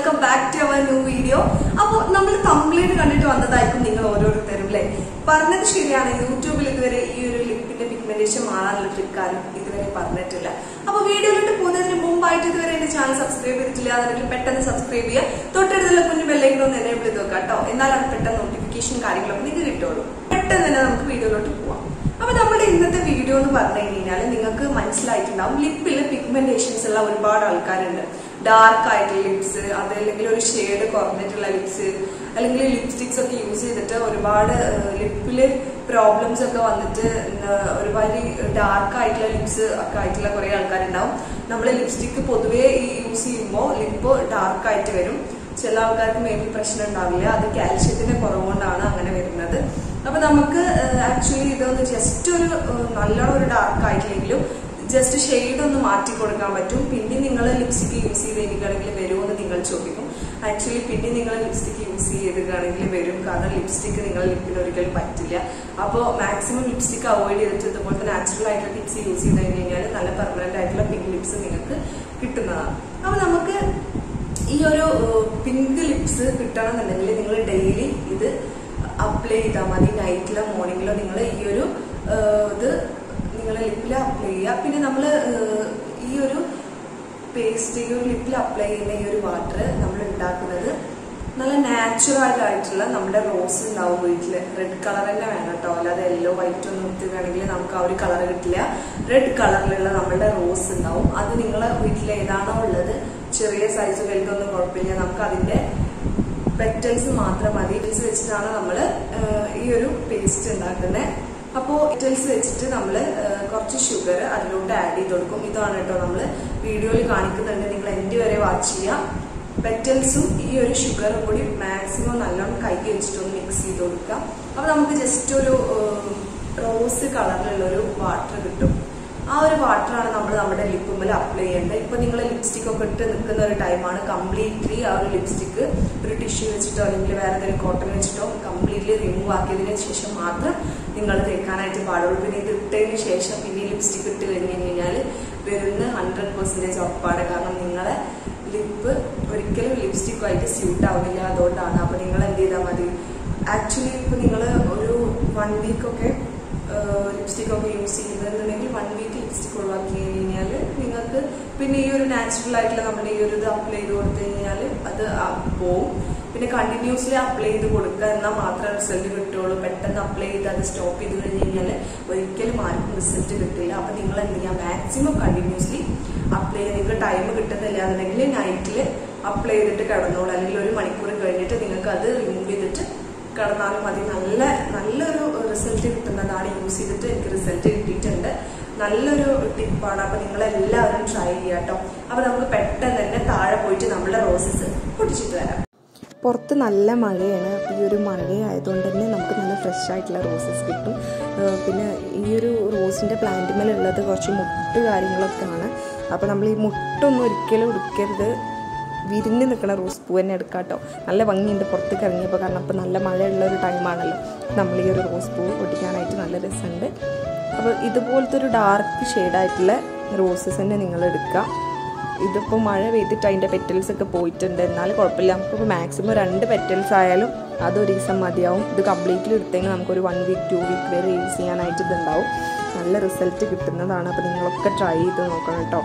welcome back to our new video അപ്പോൾ നമ്മൾ complete കണ്ടിട്ട് വന്നതായിരിക്കും നിങ്ങൾ ഓരോരുത്തരും അല്ലേ പറഞ്ഞത് ശരിയാണ് യൂട്യൂബിൽ ഇതുവരെ ഈ ഒരു ലിപ്പിന്റെ പിഗ്മെന്റേഷൻ മാറാനുള്ള ട്രിക്ക് ആരും ഇതുവരെ പറഞ്ഞിട്ടില്ല അപ്പൊ വീഡിയോയിലോട്ട് പോകുന്നതിന് മുമ്പായിട്ട് ഇതുവരെ എന്റെ ചാനൽ സബ്സ്ക്രൈബ് ചെയ്തിട്ടില്ല അതെങ്കിൽ പെട്ടെന്ന് സബ്സ്ക്രൈബ് ചെയ്യുക തൊട്ടടുത്തുള്ള കുഞ്ഞു ബെല്ലൈക്കൺ ഒന്ന് എനേബിൾ ചെയ്ത് വെക്കാം കേട്ടോ എന്നാലാണ് പെട്ടെന്ന് നോട്ടിഫിക്കേഷൻ കാര്യങ്ങളൊക്കെ നിങ്ങൾക്ക് കിട്ടുള്ളൂ പെട്ടെന്ന് തന്നെ നമുക്ക് വീഡിയോയിലോട്ട് പോവാം അപ്പൊ നമ്മുടെ ഇന്നത്തെ വീഡിയോ എന്ന് പറഞ്ഞു കഴിഞ്ഞാൽ നിങ്ങൾക്ക് മനസ്സിലായിട്ടുണ്ടാവും ലിപ്പിൽ പിഗ്മെന്റേഷൻസ് ഉള്ള ഒരുപാട് ആൾക്കാരുണ്ട് ഡാർക്ക് ആയിട്ടുള്ള ലിപ്സ് അതല്ലെങ്കിൽ ഒരു ഷെയ്ഡ് കുറഞ്ഞിട്ടുള്ള ലിപ്സ് അല്ലെങ്കിൽ ലിപ്സ്റ്റിക്സ് ഒക്കെ യൂസ് ചെയ്തിട്ട് ഒരുപാട് ലിപ്പില് പ്രോബ്ലംസ് ഒക്കെ വന്നിട്ട് എന്താ ഒരുപാട് ഡാർക്ക് ആയിട്ടുള്ള ലിപ്സ് ഒക്കെ ആയിട്ടുള്ള കുറെ ആൾക്കാരുണ്ടാവും നമ്മൾ ലിപ്സ്റ്റിക് പൊതുവേ ഈ യൂസ് ചെയ്യുമ്പോൾ ലിപ്പ് ഡാർക്ക് ആയിട്ട് വരും ചില ആൾക്കാർക്ക് മേ ബി പ്രശ്നം ഉണ്ടാവില്ല അത് കാൽഷ്യത്തിന്റെ കുറവുകൊണ്ടാണ് അങ്ങനെ വരുന്നത് അപ്പൊ നമുക്ക് ആക്ച്വലി ഇതൊന്ന് ജസ്റ്റ് ഒരു ഏഹ്, നല്ലോണം ഒരു ഡാർക്ക് ആയിട്ടില്ലെങ്കിലും ജസ്റ്റ് ഷെയ്ഡ് ഒന്ന് മാറ്റി കൊടുക്കാൻ പറ്റും പിന്നെ നിങ്ങൾ ലിപ്സ്റ്റിക് യൂസ് ചെയ്തിരിക്കുകയാണെങ്കിൽ വരുമെന്ന് നിങ്ങൾ ചോദിക്കും ആക്ച്വലി പിന്നെ നിങ്ങൾ ലിപ്സ്റ്റിക് യൂസ് ചെയ്തിരിക്കുകയാണെങ്കിൽ വരും കാരണം ലിപ്സ്റ്റിക് നിങ്ങളെ ലിപ്പിന് ഒരിക്കലും പറ്റില്ല അപ്പോൾ മാക്സിമം ലിപ്സ്റ്റിക് അവോയ്ഡ് ചെയ്തിട്ട് ഇതുപോലത്തെ നാച്ചുറൽ ആയിട്ടുള്ള ടിപ്സ് യൂസ് ചെയ്ത് കഴിഞ്ഞ് കഴിഞ്ഞാൽ നല്ല പെർമനന്റ് ആയിട്ടുള്ള പിങ്ക് ലിപ്സ് നിങ്ങൾക്ക് കിട്ടുന്നതാണ് അപ്പൊ നമുക്ക് ഈ ഒരു പിങ്ക് ലിപ്സ് കിട്ടണമെന്നുണ്ടെങ്കിൽ നിങ്ങൾ ഡെയിലി ഇത് അപ്ലൈ ചെയ്താൽ മതി നൈറ്റിലോ മോർണിംഗിലോ നിങ്ങൾ ഈ ഒരു ഏഹ്, ഇത് നിങ്ങളെ ലിപ്പിൽ അപ്ലൈ ചെയ്യുക പിന്നെ നമ്മൾ ഈ ഒരു പേസ്റ്റ് ഈ ഒരു ലിപ്പിൽ അപ്ലൈ ചെയ്യുന്ന ഈ ഒരു വാട്ടർ നമ്മൾ ഉണ്ടാക്കുന്നത് നല്ല നാച്ചുറൽ ആയിട്ടുള്ള നമ്മുടെ റോസ് ഉണ്ടാവും വീട്ടിൽ റെഡ് കളർ തന്നെ വേണം കേട്ടോ അല്ലാതെ യെല്ലോ വൈറ്റ് ഒന്നും എടുത്തുകയാണെങ്കിൽ നമുക്ക് ആ ഒരു കളർ കിട്ടില്ല റെഡ് കളറിലുള്ള നമ്മുടെ റോസ് ഉണ്ടാവും അത് നിങ്ങളെ വീട്ടിൽ ഏതാണോ ഉള്ളത് ചെറിയ സൈസ് വലുതൊന്നും കുഴപ്പമില്ല നമുക്ക് അതിന്റെ പെറ്റൽസ് മാത്രം മതി പെറ്റൽസ് വെച്ചിട്ടാണ് നമ്മൾ ഈ ഒരു പേസ്റ്റ് ഉണ്ടാക്കുന്നത് അപ്പോൾ പെറ്റൽസ് വെച്ചിട്ട് നമ്മൾ കുറച്ച് ഷുഗർ അതിലോട്ട് ആഡ് ചെയ്ത് കൊടുക്കും ഇതാണ് കേട്ടോ നമ്മൾ വീഡിയോയിൽ കാണിക്കുന്നുണ്ട് നിങ്ങൾ എൻ്റെ വരെ വാച്ച് ചെയ്യാം പെറ്റൽസും ഈ ഒരു ഷുഗറും കൂടി മാക്സിമം നല്ലോണം കൈ വെച്ചിട്ടൊന്ന് മിക്സ് ചെയ്ത് കൊടുക്കാം അപ്പൊ നമുക്ക് ജസ്റ്റ് ഒരു റോസ് കളറിലുള്ള ഒരു വാട്ടർ കിട്ടും ആ ഒരു വാട്ടറാണ് നമ്മൾ നമ്മുടെ ലിപ്പുമ്മൽ അപ്ലൈ ചെയ്യേണ്ടത് ഇപ്പൊ നിങ്ങൾ ലിപ്സ്റ്റിക് ഒക്കെ ഇട്ട് നിൽക്കുന്ന ഒരു ടൈമാണ് കംപ്ലീറ്റ്ലി ആ ഒരു ലിപ്സ്റ്റിക് ഒരു ടിഷ്യൂ വെച്ചിട്ടോ അല്ലെങ്കിൽ വേറെ ഏതെങ്കിലും കോട്ടൺ വെച്ചിട്ടോ കംപ്ലീറ്റ്ലി റിമൂവ് ആക്കിയതിന് ശേഷം മാത്രം നിങ്ങൾ തേക്കാനായിട്ട് പാടുള്ളൂ പിന്നെ ഇത് ഇട്ടതിന് ശേഷം പിന്നെ ലിപ്സ്റ്റിക് ഇട്ട് കഴിഞ്ഞ് കഴിഞ്ഞാൽ വരുന്ന ഹൺഡ്രഡ് പെർസെൻറ്റേജ് ഉറപ്പാണ് കാരണം നിങ്ങളെ ലിപ്പ് ഒരിക്കലും ലിപ്സ്റ്റിക്കുമായിട്ട് സ്യൂട്ട് ആവുന്നില്ല അതുകൊണ്ടാണ് അപ്പൊ നിങ്ങൾ എന്ത് ചെയ്താൽ മതി ആക്ച്വലി ഇപ്പൊ നിങ്ങൾ ഒരു വൺ വീക്ക് ഒക്കെ ലിപ്സ്റ്റിക് ഒക്കെ യൂസ് ചെയ്യുന്നുണ്ടെങ്കിൽ വൺ വീക്ക് ലിപ്സ്റ്റിക് ഒഴിവാക്കി കഴിഞ്ഞാൽ നിങ്ങൾക്ക് പിന്നെ ഈ ഒരു നാച്ചുറൽ ആയിട്ടുള്ള നമ്മുടെ ഈ ഒരു ഇത് അപ്ലൈ ചെയ്ത് കൊടുത്തു കഴിഞ്ഞാൽ അത് ആ- പോവും പിന്നെ കണ്ടിന്യൂസ്ലി അപ്ലൈ ചെയ്ത് കൊടുക്കുക എന്നാൽ മാത്രമേ റിസൾട്ട് കിട്ടുള്ളൂ പെട്ടെന്ന് അപ്ലൈ ചെയ്ത് അത് സ്റ്റോപ്പ് ചെയ്ത് കഴിഞ്ഞ് കഴിഞ്ഞാൽ ഒരിക്കലും ആർക്കും റിസൾട്ട് കിട്ടില്ല അപ്പൊ നിങ്ങൾ എന്ത് ചെയ്യുക മാക്സിമം കണ്ടിന്യൂസ്ലി അപ്ലൈ ചെയ്ത് നിങ്ങൾക്ക് ടൈം കിട്ടുന്നില്ല എന്നുണ്ടെങ്കിൽ നൈറ്റിൽ അപ്ലൈ ചെയ്തിട്ട് കിടന്നോളൂ അല്ലെങ്കിൽ ഒരു മണിക്കൂർ കഴിഞ്ഞിട്ട് നിങ്ങൾക്ക് അത് റിമൂവ് ചെയ്തിട്ട് കിടന്നാലും മതി നല്ല നല്ലൊരു റിസൾട്ട് കിട്ടുന്നതാണ് യൂസ് ചെയ്തിട്ട് എനിക്ക് റിസൾട്ട് കിട്ടിയിട്ടുണ്ട് നല്ലൊരു ടിപ്പാണ് അപ്പൊ നിങ്ങൾ എല്ലാവരും ട്രൈ ചെയ്യുക കേട്ടോ അപ്പൊ നമുക്ക് പെട്ടെന്ന് തന്നെ താഴെ പോയിട്ട് നമ്മുടെ റോസസ് പൊട്ടിച്ചിട്ട് വരാം പുറത്ത് നല്ല മഴയാണ് അപ്പോൾ ഈ ഒരു മഴയായതുകൊണ്ട് തന്നെ നമുക്ക് നല്ല ഫ്രഷ് ആയിട്ടുള്ള റോസസ് കിട്ടും ഏഹ് പിന്നെ ഈ ഒരു റോസിൻ്റെ പ്ലാന്റുമേലുള്ളത് കുറച്ച് മുട്ട് കാര്യങ്ങളൊക്കെയാണ് അപ്പോൾ നമ്മൾ ഈ മുട്ടൊന്നും ഒരിക്കലും എടുക്കരുത് വിരിഞ്ഞ് നിൽക്കുന്ന റോസ് പൂ തന്നെ എടുക്കാം കേട്ടോ നല്ല ഭംഗിയുണ്ട് പുറത്തേക്ക് ഇറങ്ങിയപ്പോൾ കാരണം ഇപ്പോൾ നല്ല മഴയുള്ള ഒരു ടൈമാണല്ലോ നമ്മൾ ഈ ഒരു റോസ് പൂ പൊട്ടിക്കാനായിട്ട് നല്ല രസമുണ്ട് അപ്പോൾ ഇതുപോലത്തെ ഒരു ഡാർക്ക് ഷെയ്ഡായിട്ടുള്ള റോസസ് തന്നെ നിങ്ങൾ എടുക്കുക ഇതിപ്പോൾ മഴ പെയ്തിട്ട് അതിൻ്റെ പെറ്റൽസ് ഒക്കെ പോയിട്ടുണ്ട് എന്നാലും കുഴപ്പമില്ല നമുക്കിപ്പോൾ മാക്സിമം രണ്ട് പെറ്റൽസ് ആയാലും അതൊരു ദിവസം മതിയാവും ഇത് കംപ്ലീറ്റ്ലി എടുത്തെങ്കിൽ നമുക്കൊരു വൺ വീക്ക് ടു വീക്ക് വരെ യൂസ് ചെയ്യാനായിട്ട് ഇതുണ്ടാവും നല്ല റിസൾട്ട് കിട്ടുന്നതാണ് അപ്പോൾ നിങ്ങളൊക്കെ ട്രൈ ചെയ്ത് നോക്കണം കേട്ടോ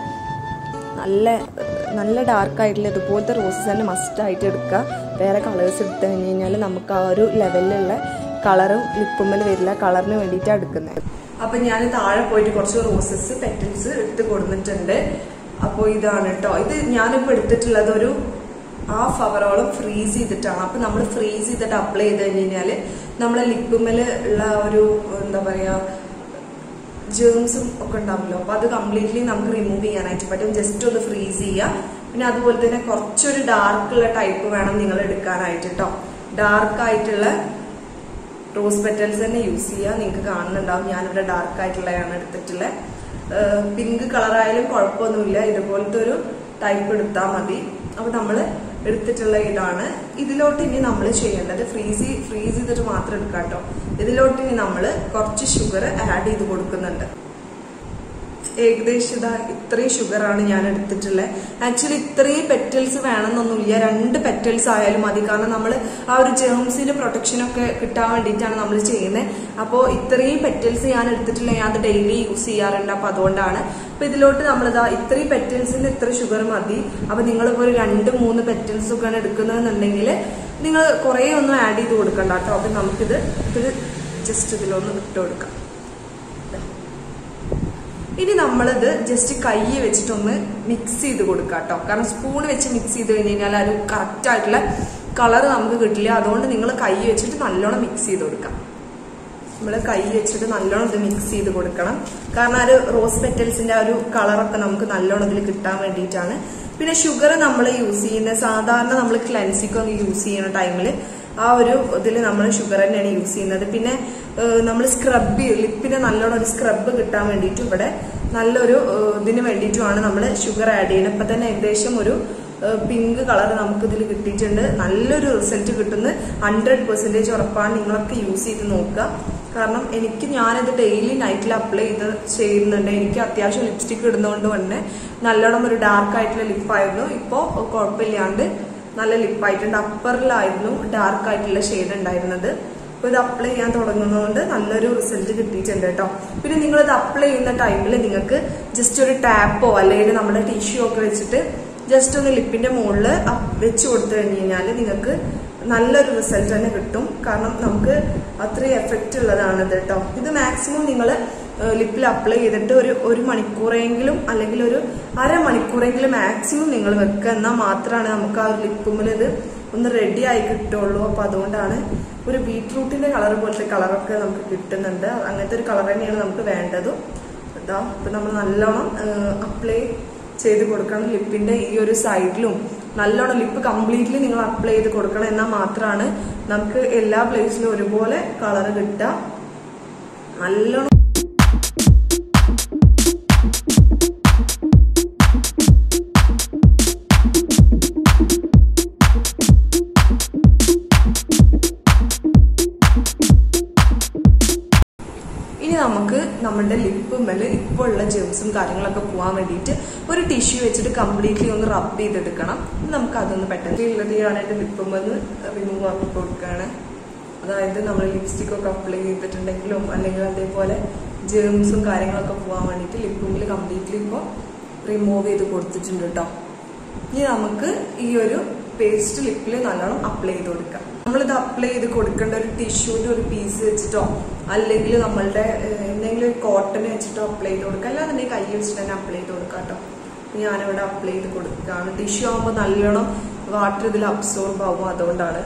നല്ല നല്ല ഡാർക്ക് ആയിട്ടുള്ള ഇതുപോലത്തെ റോസസ് തന്നെ മസ്റ്റായിട്ട് എടുക്കുക വേറെ കളേഴ്സ് എടുത്തു കഴിഞ്ഞ് കഴിഞ്ഞാൽ നമുക്ക് ആ ഒരു ലെവലിലുള്ള കളറും ലിപ്പുമ്മൽ വരില്ല കളറിന് വേണ്ടിയിട്ടാണ് എടുക്കുന്നത് അപ്പൊ ഞാൻ താഴെ പോയിട്ട് കുറച്ച് റോസസ് പെറ്റൽസ് എടുത്ത് കൊടുത്തിട്ടുണ്ട് അപ്പോൾ ഇതാണ് കേട്ടോ ഇത് ഞാനിപ്പോൾ എടുത്തിട്ടുള്ളത് ഒരു ഹാഫ് അവറോളം ഫ്രീസ് ചെയ്തിട്ടാണ് അപ്പൊ നമ്മൾ ഫ്രീസ് ചെയ്തിട്ട് അപ്ലൈ ചെയ്ത് കഴിഞ്ഞ് കഴിഞ്ഞാല് നമ്മളെ ലിപ്പുമ്മല് ഉള്ള ഒരു എന്താ പറയാ ജേംസും ഒക്കെ ഉണ്ടാവുമല്ലോ അപ്പൊ അത് കംപ്ലീറ്റ്ലി നമുക്ക് റിമൂവ് ചെയ്യാനായിട്ട് പറ്റും ജസ്റ്റ് ഒന്ന് ഫ്രീസ് ചെയ്യുക പിന്നെ അതുപോലെ തന്നെ കുറച്ചൊരു ഡാർക്ക് ഉള്ള ടൈപ്പ് വേണം നിങ്ങൾ എടുക്കാനായിട്ട് കേട്ടോ ഡാർക്ക് ആയിട്ടുള്ള റോസ് പെറ്റൽസ് തന്നെ യൂസ് ചെയ്യുക നിങ്ങൾക്ക് കാണുന്നുണ്ടാവും ഞാനിവിടെ ഡാർക്ക് ആയിട്ടുള്ളതാണ് എടുത്തിട്ടുള്ളത് പിങ്ക് കളറായാലും കുഴപ്പമൊന്നുമില്ല ഇതുപോലത്തെ ഒരു ടൈപ്പ് എടുത്താൽ മതി അപ്പൊ നമ്മൾ എടുത്തിട്ടുള്ള ഇതാണ് ഇതിലോട്ട് ഇനി നമ്മൾ ചെയ്യേണ്ടത് ഫ്രീസ് ഫ്രീസ് ചെയ്തിട്ട് മാത്രം എടുക്കാം കേട്ടോ ഇതിലോട്ട് ഇനി നമ്മൾ കുറച്ച് ഷുഗർ ആഡ് ചെയ്ത് കൊടുക്കുന്നുണ്ട് ഏകദേശം ഇതാ ഇത്രയും ഷുഗറാണ് ഞാൻ എടുത്തിട്ടുള്ളത് ആക്ച്വലി ഇത്രയും പെറ്റൽസ് വേണമെന്നൊന്നുമില്ല രണ്ട് പെറ്റൽസ് ആയാലും മതി കാരണം നമ്മൾ ആ ഒരു ജേംസിന്റെ പ്രൊട്ടക്ഷനൊക്കെ കിട്ടാൻ വേണ്ടിയിട്ടാണ് നമ്മൾ ചെയ്യുന്നത് അപ്പോൾ ഇത്രയും പെറ്റൽസ് ഞാൻ എടുത്തിട്ടില്ല ഞാൻ അത് ഡെയിലി യൂസ് ചെയ്യാറുണ്ട് അപ്പൊ അതുകൊണ്ടാണ് അപ്പൊ ഇതിലോട്ട് നമ്മളിതാ ഇത്രയും പെറ്റൽസിന് ഇത്ര ഷുഗർ മതി അപ്പൊ നിങ്ങൾ ഇപ്പോൾ ഒരു രണ്ട് മൂന്ന് പെറ്റൽസ് ഒക്കെയാണ് എടുക്കുന്നതെന്നുണ്ടെങ്കിൽ നിങ്ങൾ കുറേ ഒന്നും ആഡ് ചെയ്ത് കൊടുക്കണ്ട കേട്ടോ അപ്പൊ നമുക്കിത് ഇത് ജസ്റ്റ് ഇതിലൊന്ന് ഇട്ട് കൊടുക്കാം ഇനി നമ്മളിത് ജസ്റ്റ് കൈ വെച്ചിട്ടൊന്ന് മിക്സ് ചെയ്ത് കൊടുക്കുക കേട്ടോ കാരണം സ്പൂൺ വെച്ച് മിക്സ് ചെയ്ത് കഴിഞ്ഞ് കഴിഞ്ഞാൽ അത് കറക്റ്റ് ആയിട്ടുള്ള കളർ നമുക്ക് കിട്ടില്ല അതുകൊണ്ട് നിങ്ങൾ കൈ വെച്ചിട്ട് നല്ലോണം മിക്സ് ചെയ്ത് കൊടുക്കാം നമ്മൾ കൈ വെച്ചിട്ട് നല്ലോണം ഇത് മിക്സ് ചെയ്ത് കൊടുക്കണം കാരണം ആ ഒരു റോസ് പെറ്റൽസിന്റെ ആ ഒരു കളറൊക്കെ നമുക്ക് നല്ലോണം ഇതിൽ കിട്ടാൻ വേണ്ടിയിട്ടാണ് പിന്നെ ഷുഗർ നമ്മൾ യൂസ് ചെയ്യുന്ന സാധാരണ നമ്മൾ ക്ലെൻസിക്ക് ഒന്ന് യൂസ് ചെയ്യുന്ന ടൈമിൽ ആ ഒരു ഇതിൽ നമ്മൾ ഷുഗർ തന്നെയാണ് യൂസ് ചെയ്യുന്നത് പിന്നെ നമ്മൾ സ്ക്രബ് ലിപ്പിന് നല്ലോണം ഒരു സ്ക്രബ് കിട്ടാൻ വേണ്ടിയിട്ട് ഇവിടെ നല്ലൊരു ഏഹ്, ഇതിന് വേണ്ടിയിട്ടുമാണ് നമ്മൾ ഷുഗർ ആഡ് ചെയ്യുന്നത് ഇപ്പൊ തന്നെ ഏകദേശം ഒരു പിങ്ക് കളർ നമുക്ക് ഇതിൽ കിട്ടിയിട്ടുണ്ട് നല്ലൊരു റിസൾട്ട് കിട്ടുന്ന ഹൺഡ്രഡ് പെർസെൻറ്റേജ് ഉറപ്പാണ് നിങ്ങളൊക്കെ യൂസ് ചെയ്ത് നോക്കുക കാരണം എനിക്ക് ഞാനിത് ഡെയിലി നൈറ്റിൽ അപ്ലൈ ചെയ്ത് ചെയ്യുന്നുണ്ട് എനിക്ക് അത്യാവശ്യം ലിപ്സ്റ്റിക് ഇടുന്നതുകൊണ്ട് തന്നെ നല്ലോണം ഒരു ഡാർക്ക് ആയിട്ടുള്ള ലിപ്പായിരുന്നു ഇപ്പോൾ കുഴപ്പമില്ലാണ്ട് നല്ല ലിപ്പായിട്ടുണ്ട് അപ്പറിലായിരുന്നു ഡാർക്ക് ആയിട്ടുള്ള ഷെയ്ഡ് ഉണ്ടായിരുന്നത് അപ്പോൾ ഇത് അപ്ലൈ ചെയ്യാൻ തുടങ്ങുന്നതുകൊണ്ട് നല്ലൊരു റിസൾട്ട് കിട്ടിയിട്ടുണ്ട് കേട്ടോ പിന്നെ നിങ്ങൾ ഇത് അപ്ലൈ ചെയ്യുന്ന ടൈമിൽ നിങ്ങൾക്ക് ജസ്റ്റ് ഒരു ടാപ്പോ അല്ലെങ്കിൽ നമ്മുടെ ടിഷ്യൂ ഒക്കെ വെച്ചിട്ട് ജസ്റ്റ് ഒന്ന് ലിപ്പിന്റെ മുകളിൽ വെച്ച് കൊടുത്തു കഴിഞ്ഞ് കഴിഞ്ഞാൽ നിങ്ങൾക്ക് നല്ലൊരു റിസൾട്ട് തന്നെ കിട്ടും കാരണം നമുക്ക് അത്രയും എഫക്റ്റ് ഉള്ളതാണ് ഇത് കേട്ടോ ഇത് മാക്സിമം നിങ്ങൾ ലിപ്പിൽ അപ്ലൈ ചെയ്തിട്ട് ഒരു ഒരു മണിക്കൂറെങ്കിലും അല്ലെങ്കിൽ ഒരു അരമണിക്കൂറെങ്കിലും മാക്സിമം നിങ്ങൾ വെക്കുക എന്നാൽ മാത്രമാണ് നമുക്ക് ആ ഒരു ലിപ്പുമ്മിൽ ഇത് ഒന്ന് റെഡി ആയി കിട്ടുള്ളൂ അപ്പൊ അതുകൊണ്ടാണ് ഒരു ബീട്രൂട്ടിന്റെ കളർ പോലത്തെ കളറൊക്കെ നമുക്ക് കിട്ടുന്നുണ്ട് അങ്ങനത്തെ ഒരു കളർ തന്നെയാണ് നമുക്ക് വേണ്ടതും ഇതാ ഇപ്പൊ നമ്മൾ നല്ലോണം അപ്ലൈ ചെയ്ത് കൊടുക്കണം ലിപ്പിന്റെ ഈ ഒരു സൈഡിലും നല്ലോണം ലിപ്പ് കംപ്ലീറ്റ്ലി നിങ്ങൾ അപ്ലൈ ചെയ്ത് കൊടുക്കണം എന്നാൽ മാത്രമാണ് നമുക്ക് എല്ലാ പ്ലേസിലും ഒരുപോലെ കളർ കിട്ടുക നല്ലോണം ഇനി നമുക്ക് നമ്മുടെ ലിപ്പ് മേല് ഇപ്പോൾ ഉള്ള ജെംസും കാര്യങ്ങളൊക്കെ പോകാൻ വേണ്ടിയിട്ട് ഒരു ടിഷ്യൂ വെച്ചിട്ട് കംപ്ലീറ്റ്ലി ഒന്ന് റബ്ബ് ചെയ്തെടുക്കണം നമുക്ക് അതൊന്ന് പെട്ടെന്ന് ഉള്ളത് ഞാൻ എൻ്റെ ലിപ്പ് മേല് റിമൂവ് ആക്കി കൊടുക്കുകയാണ് അതായത് നമ്മൾ ലിപ്സ്റ്റിക് ഒക്കെ അപ്ലൈ ചെയ്തിട്ടുണ്ടെങ്കിലും അല്ലെങ്കിൽ അതേപോലെ ജേംസും കാര്യങ്ങളൊക്കെ പോകാൻ വേണ്ടിയിട്ട് ലിപ്പ് മേല് കംപ്ലീറ്റ്ലി ഇപ്പോൾ റിമൂവ് ചെയ്ത് കൊടുത്തിട്ടുണ്ട് കേട്ടോ ഇനി നമുക്ക് ഈ ഒരു പേസ്റ്റ് ലിപ്പിൽ നല്ലോണം അപ്ലൈ ചെയ്ത് കൊടുക്കാം നമ്മളിത് അപ്ലൈ ചെയ്ത് കൊടുക്കേണ്ട ഒരു ടിഷ്യൂന്റെ ഒരു പീസ് വെച്ചിട്ടോ അല്ലെങ്കിൽ നമ്മളുടെ ഏഹ്, എന്തെങ്കിലും ഒരു കോട്ടൺ വെച്ചിട്ടോ അപ്ലൈ ചെയ്ത് കൊടുക്കുക അല്ലാതെ കൈ വെച്ചിട്ട് തന്നെ അപ്ലൈ ചെയ്ത് കൊടുക്കാം കേട്ടോ ഞാനിവിടെ അപ്ലൈ ചെയ്ത് കൊടുക്കുകയാണ് ടിഷ്യൂ ആകുമ്പോൾ നല്ലോണം വാട്ടർ ഇതിൽ അബ്സോർബ് ആവും അതുകൊണ്ടാണ്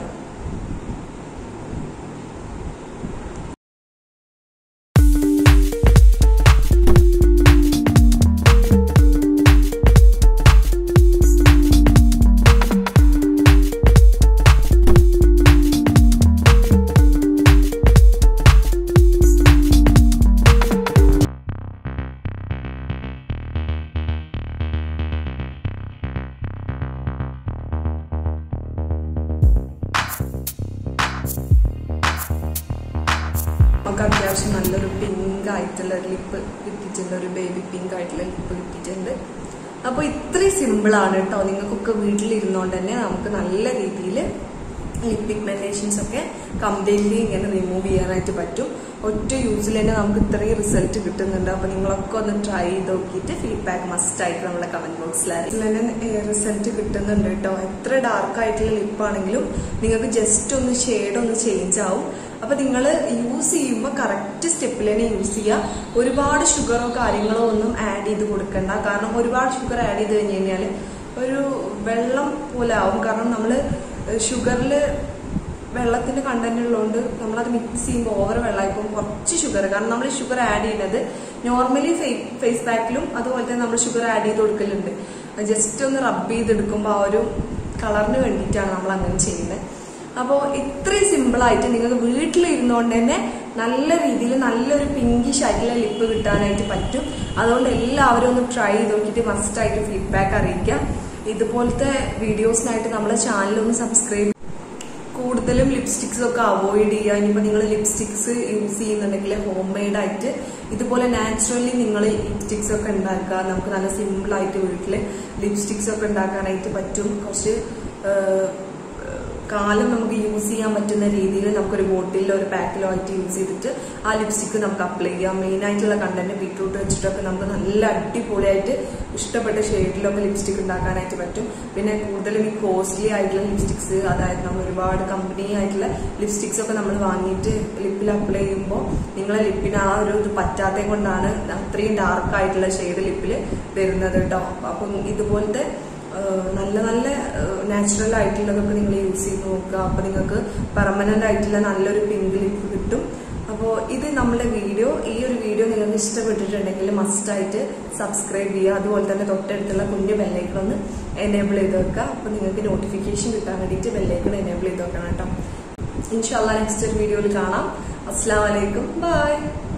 നമുക്ക് അത്യാവശ്യം നല്ലൊരു പിങ്ക് ആയിട്ടുള്ള ഒരു ലിപ്പ് കിട്ടിയിട്ടുണ്ട് ഒരു ബേബി പിങ്ക് ആയിട്ടുള്ള ലിപ്പ് കിട്ടിയിട്ടുണ്ട് അപ്പോൾ ഇത്രയും സിമ്പിളാണ് കേട്ടോ നിങ്ങൾക്കൊക്കെ വീട്ടിലിരുന്നുകൊണ്ട് തന്നെ നമുക്ക് നല്ല രീതിയിൽ ലിപ് പിഗ്മെന്റേഷൻസ് ഒക്കെ കംപ്ലീറ്റ്ലി ഇങ്ങനെ റിമൂവ് ചെയ്യാനായിട്ട് പറ്റും ഒറ്റ യൂസിൽ തന്നെ നമുക്ക് ഇത്രയും റിസൾട്ട് കിട്ടുന്നുണ്ട് അപ്പോൾ നിങ്ങളൊക്കെ ഒന്ന് ട്രൈ ചെയ്ത് നോക്കിയിട്ട് ഫീഡ്ബാക്ക് മസ്റ്റ് ആയിട്ട് നമ്മുടെ കമന്റ് ബോക്സിൽ അറിയിക്കും തന്നെ റിസൾട്ട് കിട്ടുന്നുണ്ട് കേട്ടോ എത്ര ഡാർക്ക് ആയിട്ടുള്ള ലിപ്പാണെങ്കിലും നിങ്ങൾക്ക് ജസ്റ്റ് ഒന്ന് ഷെയ്ഡ് ഒന്ന് ചേഞ്ച് ആവും അപ്പൊ നിങ്ങൾ യൂസ് ചെയ്യുമ്പോൾ കറക്റ്റ് സ്റ്റെപ്പിൽ തന്നെ യൂസ് ചെയ്യുക ഒരുപാട് ഷുഗറോ കാര്യങ്ങളോ ഒന്നും ആഡ് ചെയ്ത് കൊടുക്കണ്ട കാരണം ഒരുപാട് ഷുഗർ ആഡ് ചെയ്ത് കഴിഞ്ഞ് കഴിഞ്ഞാൽ ഒരു വെള്ളം പോലെ ആവും കാരണം നമ്മൾ ഷുഗറിൽ വെള്ളത്തിന്റെ കണ്ടന്റ് ഉള്ളതുകൊണ്ട് നമ്മളത് മിക്സ് ചെയ്യുമ്പോൾ ഓവർ വെള്ളമായിപ്പോൾ കുറച്ച് ഷുഗർ കാരണം നമ്മൾ ഷുഗർ ആഡ് ചെയ്യുന്നത് നോർമലി ഫേസ് പാക്കിലും അതുപോലെ തന്നെ നമ്മൾ ഷുഗർ ആഡ് ചെയ്ത് കൊടുക്കലുണ്ട് ജസ്റ്റ് ഒന്ന് റബ്ബ് ചെയ്തെടുക്കുമ്പോൾ ആ ഒരു കളറിന് വേണ്ടിയിട്ടാണ് നമ്മൾ അങ്ങനെ ചെയ്യുന്നത് അപ്പോൾ ഇത്രയും സിമ്പിൾ ആയിട്ട് നിങ്ങൾക്ക് വീട്ടിലിരുന്നുകൊണ്ട് തന്നെ നല്ല രീതിയിൽ നല്ലൊരു പിങ്കിഷ് ആയിട്ടുള്ള ലിപ്പ് കിട്ടാനായിട്ട് പറ്റും അതുകൊണ്ട് എല്ലാവരും ഒന്ന് ട്രൈ ചെയ്ത് നോക്കിയിട്ട് മസ്റ്റ് ആയിട്ട് ഫീഡ്ബാക്ക് അറിയിക്കാം ഇതുപോലത്തെ വീഡിയോസിനായിട്ട് നമ്മളെ ചാനൽ ഒന്ന് സബ്സ്ക്രൈബ് കൂടുതലും ലിപ്സ്റ്റിക്സ് ഒക്കെ അവോയ്ഡ് ചെയ്യുക ഇനിയിപ്പോൾ നിങ്ങൾ ലിപ്സ്റ്റിക്സ് യൂസ് ചെയ്യുന്നുണ്ടെങ്കിൽ ഹോം മെയ്ഡ് ആയിട്ട് ഇതുപോലെ നാച്ചുറലി നിങ്ങൾ ലിപ്സ്റ്റിക്സ് ഒക്കെ ഉണ്ടാക്കുക നമുക്ക് നല്ല സിമ്പിൾ ആയിട്ട് വീട്ടിൽ ലിപ്സ്റ്റിക്സ് ഒക്കെ ഉണ്ടാക്കാനായിട്ട് പറ്റും കുറച്ച് ആ, കാലം നമുക്ക് യൂസ് ചെയ്യാൻ പറ്റുന്ന രീതിയിൽ നമുക്കൊരു ബോട്ടിലോ ഒരു പാക്കിലോ ആയിട്ട് യൂസ് ചെയ്തിട്ട് ആ ലിപ്സ്റ്റിക്ക് നമുക്ക് അപ്ലൈ ചെയ്യാം മെയിൻ ആയിട്ടുള്ള കണ്ടന്റ് ബീട്രൂട്ട് വെച്ചിട്ടൊക്കെ നമുക്ക് നല്ല അടിപൊളിയായിട്ട് ഇഷ്ടപ്പെട്ട ഷെയ്ഡിലൊക്കെ ലിപ്സ്റ്റിക് ഉണ്ടാക്കാനായിട്ട് പറ്റും പിന്നെ കൂടുതലും ഈ കോസ്റ്റ്ലി ആയിട്ടുള്ള ലിപ്സ്റ്റിക്സ് അതായത് നമ്മൾ ഒരുപാട് കമ്പനി ആയിട്ടുള്ള ലിപ്സ്റ്റിക്സ് ഒക്കെ നമ്മൾ വാങ്ങിയിട്ട് ലിപ്പിൽ അപ്ലൈ ചെയ്യുമ്പോൾ നിങ്ങളെ ലിപ്പിന് ആ ഒരു ഇത് പറ്റാത്തത് കൊണ്ടാണ് അത്രയും ഡാർക്ക് ആയിട്ടുള്ള ഷെയ്ഡ് ലിപ്പിൽ വരുന്നത് കേട്ടോ അപ്പം ഇതുപോലത്തെ ഏഹ് നല്ല നല്ല നാച്ചുറൽ ആയിട്ടുള്ളതൊക്കെ നിങ്ങൾ യൂസ് ചെയ്ത് നോക്കുക അപ്പോൾ നിങ്ങൾക്ക് പെർമനന്റ് ആയിട്ടുള്ള നല്ലൊരു പിങ്ക് ലിപ്പ് കിട്ടും അപ്പോൾ ഇത് നമ്മുടെ വീഡിയോ ഈ ഒരു വീഡിയോ നിങ്ങൾക്ക് ഇഷ്ടപ്പെട്ടിട്ടുണ്ടെങ്കിൽ മസ്റ്റായിട്ട് സബ്സ്ക്രൈബ് ചെയ്യുക അതുപോലെ തന്നെ തൊട്ടടുത്തുള്ള കുഞ്ഞു ബെല്ലൈക്കൺ ഒന്ന് എനേബിൾ ചെയ്ത് വെക്കുക അപ്പോൾ നിങ്ങൾക്ക് നോട്ടിഫിക്കേഷൻ കിട്ടാൻ വേണ്ടിയിട്ട് ബെല്ലൈക്കൺ എനേബിൾ ചെയ്ത് വെക്കണം കേട്ടോ ഇൻഷാല്ല നെക്സ്റ്റ് ഒരു വീഡിയോയിൽ കാണാം അസ്സാം വലൈക്കും ബൈ